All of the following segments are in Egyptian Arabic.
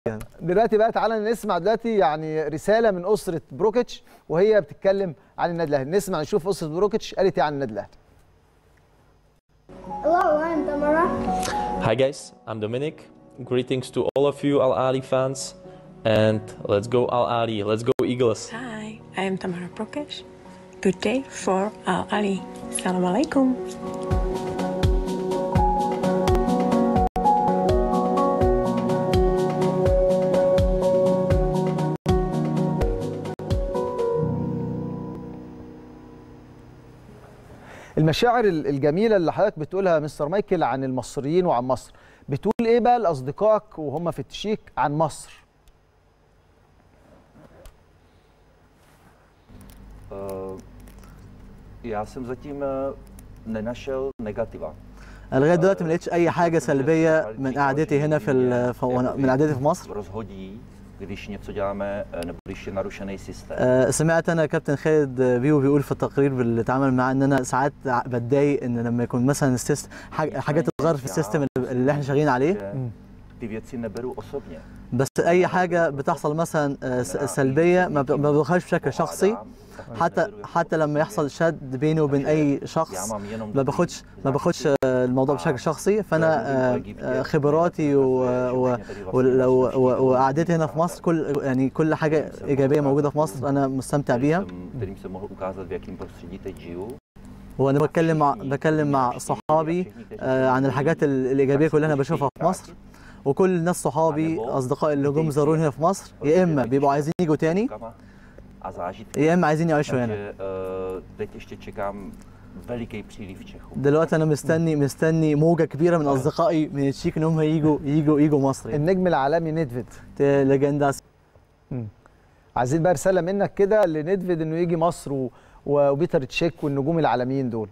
يعني دلوقتي بقى تعالى نسمع دلوقتي يعني رساله من اسره بروكيتش وهي بتتكلم عن النادي الاهلي نسمع نشوف اسره بروكيتش قالت ايه عن النادي الاهلي Hello, I'm Tamara. Hi guys, I'm Dominic. Greetings to all of you Al Ali fans. And let's go Al Ali, let's go Eagles. Hi, I am Tamara Prokesh. Good day for Al Ali. Assalamu alaikum. المشاعر ال- الجميله اللي حضرتك بتقولها مستر مايكل عن المصريين وعن مصر بتقول ايه بقى لاصدقائك وهم في التشيك عن مصر Eh, Já jsem zatím eh, nenašel negativa. لغايه دلوقتي ما لقيتش اي حاجه سلبيه من قعدتي هنا في ال- في- وأنا- من قعدتي في مصر Rozhodí, když něco děláme, eh, nebo když je narušený systém. آه، سمعت انا كابتن خالد بيو بيقول في التقرير اللي اتعامل معاه ان انا ساعات بتضايق ان لما يكون مثلا السيست حاجة حاجات تتغير في السيستم اللي- اللي احنا شغالين عليه že ty věci neberu osobně. بس اي حاجه بتحصل مثلا آه، س- سلبيه ما ب- ما باخدهاش بشكل شخصي حتى حتى لما يحصل شد بيني وبين اي شخص ما باخدش ما باخدش آه، الموضوع بشكل شخصي فانا آه، آه، خبراتي و- و- وال- و- و- وقعدتي هنا في مصر كل يعني كل حاجه ايجابيه موجوده في مصر انا مستمتع بيها Jsem, kterým jsem mohl ukázat, v jakém prostředí teď žiju. وانا بتكلم مع بتكلم مع صحابي آه، عن الحاجات ال- الايجابيه كلها انا بشوفها في مصر وكل الناس صحابي اصدقائي اللي جم زاروني هنا في مصر يا اما بيبقوا عايزين يجوا تاني A zážitky. يا اما عايزين يعيشوا هنا Takže eh, teď ještě čekám veliký příliv Čechů. دلوقتي انا مستني مستني موجه كبيره من اصدقائي من التشيك ان هم يجوا يجوا يجوا مصر يعني. النجم العالمي نيدفيد ليجنداس عايزين بقى رساله منك كده لنيدفيد انه يجي مصر و... وبيتر تشيك والنجوم العالميين دول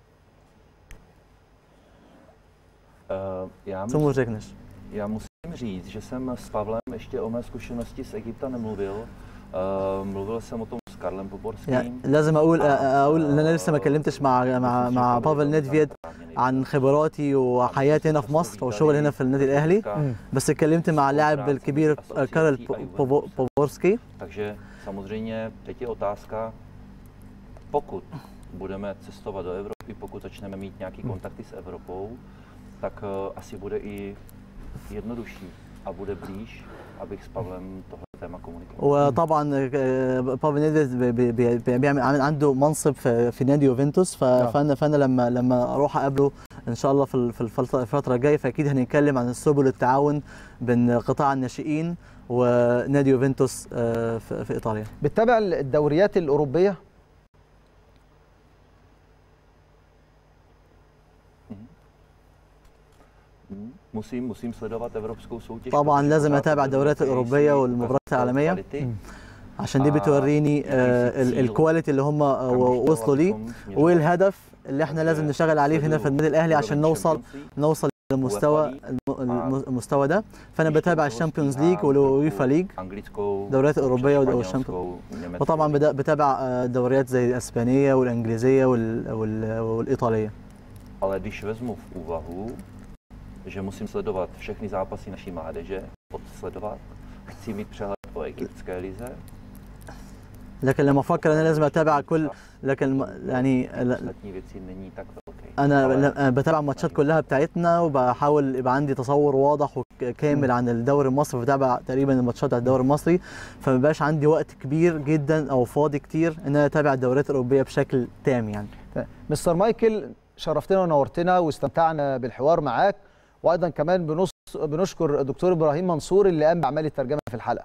Eh, Já, Co mu mus, řekneš? já musím říct, že jsem s Pavlem ještě o mé zkušenosti z Egypta nemluvil. Eh, Mluvil jsem o tom s Karlem Poborským. يعني لازم اقول اقول ان انا لسه ما اتكلمتش مع مع مع بافل نيدفيد عن خبراتي وحياتي هنا في مصر وشغل هنا في النادي الاهلي بس اتكلمت مع اللاعب الكبير كارل بوبو- بوبورسكي Takže samozřejmě teď je otázka, pokud budeme cestovat do Evropy, pokud začneme mít nějaké kontakty s Evropou, tak eh, asi bude i jednodušší a bude blíž, abych s Pavlem tohle téma komunikoval. وطبعا آه، بافل نيدفيد بي- بي- بي- بيعمل عامل عنده منصب في في نادي يوفنتوس ف- فانا فانا لما لما اروح اقابله ان شاء الله في ال- في الفتره الفترة الجايه فاكيد هنتكلم عن سبل التعاون بين قطاع الناشئين ونادي يوفنتوس آه، في في ايطاليا بتتابع الدوريات الاوروبيه Musím, musím sledovat evropskou soutěž. طبعا protože لازم pořád اتابع to الدوريات ukazuje الاوروبيه si والمباريات ukazuje العالميه kvality. عشان دي بتوريني آه، ال- الكواليتي اللي هم آه، وصلوا ليه وايه الهدف اللي احنا لازم نشتغل عليه هنا في النادي الاهلي عشان نوصل نوصل للمستوى الم- الم- المستوى ده فانا بتابع الشامبيونز ليج واليوفا ليج anglickou, دوريات اوروبيه španělskou, والشامبيونز německou. وطبعا بدا- بتابع آه، دوريات زي الاسبانيه والانجليزيه وال- وال- والايطاليه Ale když vezmu v úvahu, že musím sledovat všechny zápasy naší mládeže, odsledovat, chci mít přehled o egyptské lize, لكن لما افكر انا لازم اتابع كل لكن م- يعني لا- ostatní věci není tak velký. انا Ale ل- أنا بتابع الماتشات كلها بتاعتنا وبحاول يبقى عندي تصور واضح وكامل عن الدوري المصري بتابع تقريبا الماتشات بتاعت الدوري المصري فما بقاش عندي وقت كبير جدا او فاضي كتير ان انا اتابع الدوريات الاوروبيه بشكل تام يعني مستر مايكل شرفتنا ونورتنا واستمتعنا بالحوار معاك وايضا كمان بنص بنشكر الدكتور ابراهيم منصور اللي قام باعمال الترجمه في الحلقه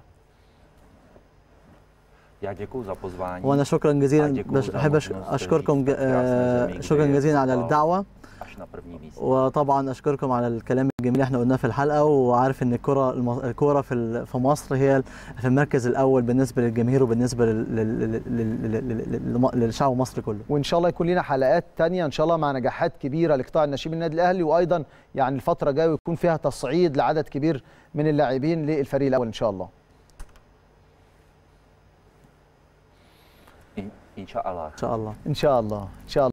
já děkuji za pozvání. وانا شكرا جزيلا أديكم بش- za احب أش- možnost اشكركم ج- říct tak krásné آه، zemi, kde شكرا je جزيلا على fotbal الدعوه Až na první místo. وطبعا اشكركم على الكلام الجميل اللي احنا قلناه في الحلقه وعارف ان الكره الم- الكوره في ال- في مصر هي في المركز الاول بالنسبه للجماهير وبالنسبه لل- لل- لل- لل- لل- لل- للشعب المصري كله وان شاء الله يكون لنا حلقات تانية ان شاء الله مع نجاحات كبيره لقطاع الناشئين النادي الاهلي وايضا يعني الفتره الجايه يكون فيها تصعيد لعدد كبير من اللاعبين للفريق الاول ان شاء الله In, inša Allah. ان شاء الله ان شاء الله ان شاء الله